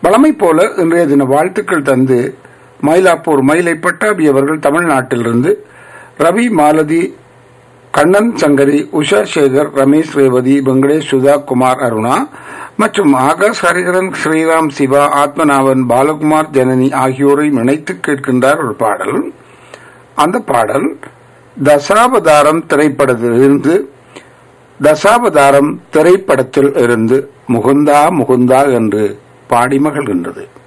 பழமை போல இன்றைய தின வாழ்த்துக்கள் தந்து மயிலாப்பூர் மயிலை பட்டாபி அவர்கள் தமிழ்நாட்டிலிருந்து ரவி மாலதி கண்ணன் சங்கரி உஷா சேகர் ரமேஷ் ரேவதி வெங்கடேஷ் சுதா குமார் அருணா மற்றும் ஆகாஷ் ஹரிஹரன் ஸ்ரீராம் சிவா ஆத்மநாபன் பாலகுமார் ஜனனி ஆகியோரை இணைத்து கேட்கின்றார் ஒரு பாடல் அந்த பாடல் தசாவதாரம் திரைப்படத்திலிருந்து தசாவதாரம் திரைப்படத்தில் இருந்து முகுந்தா முகுந்தா என்று பாடி மகிழ்கின்றது